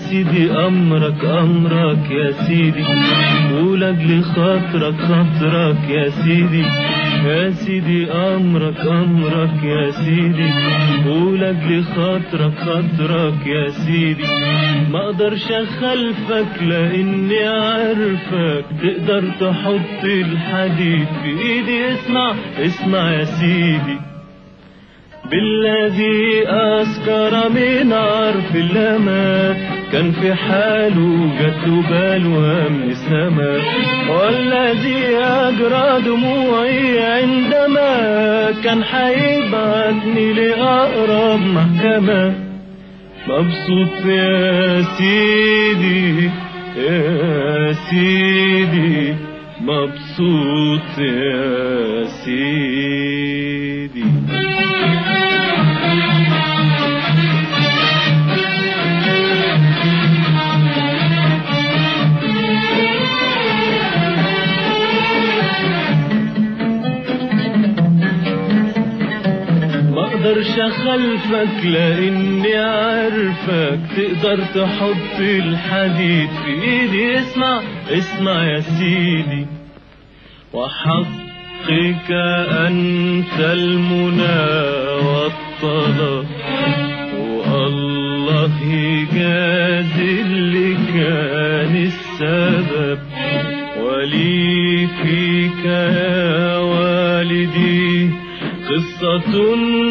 سيدي أمرك أمرك يا سيدي ولأجل خاطرك خاطرك يا سيدي يا سيدي أمرك أمرك يا سيدي ولأجل خاطرك خاطرك يا سيدي ما اقدرش اخلفك لاني عارفك تقدر تحط الحديد في ايدي اسمع اسمع يا سيدي بالذي أسكر من عرف اللمات كان في حاله جات له بلوى من السماء والذي أجرى دموعي عندما كان هيبعتني لأقرب محكمة مبسوط يا سيدي يا سيدي مبسوط يا سيدي ما اقدرش اخلفك لاني عارفك تقدر تحط الحديد في ايدي اسمع اسمع يا سيدي وحقك انت المنى والطلب والله يجازي اللي كان السبب ولي فيك يا والدي قصة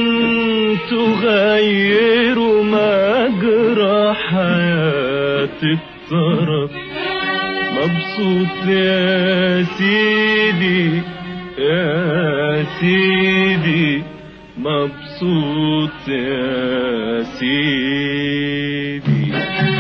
تغير مجرى حياة الطرف مبسوط يا سيدي يا سيدي مبسوط يا سيدي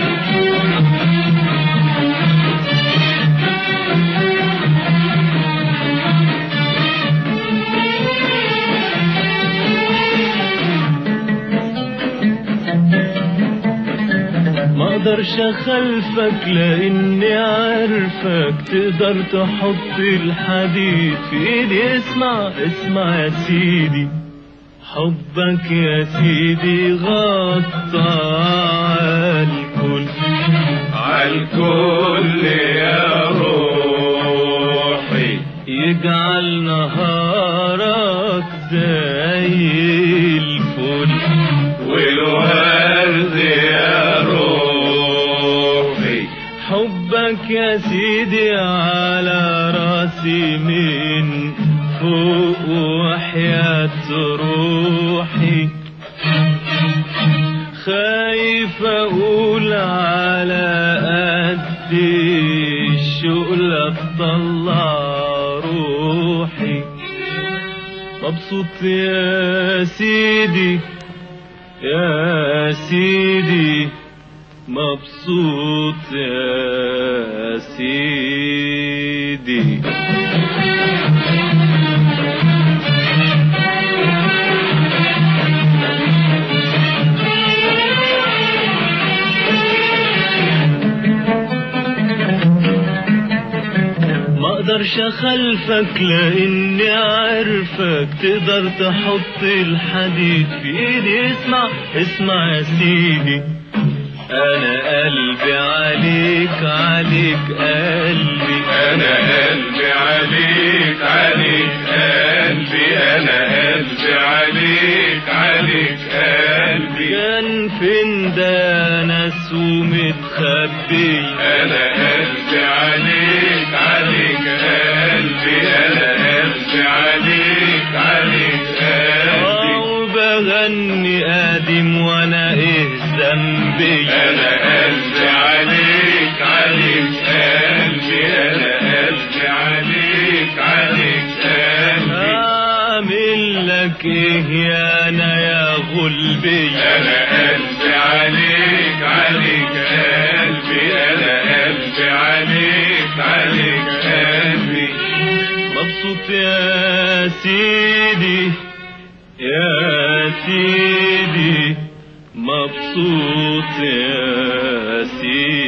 ما اقدرش اخلفك لاني عارفك تقدر تحط الحديد في ايدي اسمع اسمع يا سيدي حبك يا سيدي غطى عالكل عالكل يا روحي يجعل نهارك زي الفل والورد يا روحي حبك يا سيدي على راسي من فوق وحياة روحي خايف اقول على قد الشغل تطلع روحي مبسوط يا سيدي يا سيدي مبسوط يا سيدي ما اقدرش اخلفك لاني عارفك تقدر تحط الحديد في ايدي اسمع اسمع يا سيدي انا قلبي عليك عليك قلبي انا قلبي عليك عليك قلبي انا قلبي عليك عليك قلبي كان فين ده ناس ومتخبي انا قلبي عليك عليك قلبي انا قلبي عليك عليك قلبي وبغني قادم وانا ايه ذنبي انا قلبي عليك عليك قلبي انا قلبي عليك عليك قلبي اعمل لك ايه يا انا يا غلبي انا قلبي عليك عليك قلبي انا قلبي عليك عليك قلبي مبسوط يا سيدي يا سيدي مبسوط يا سيدي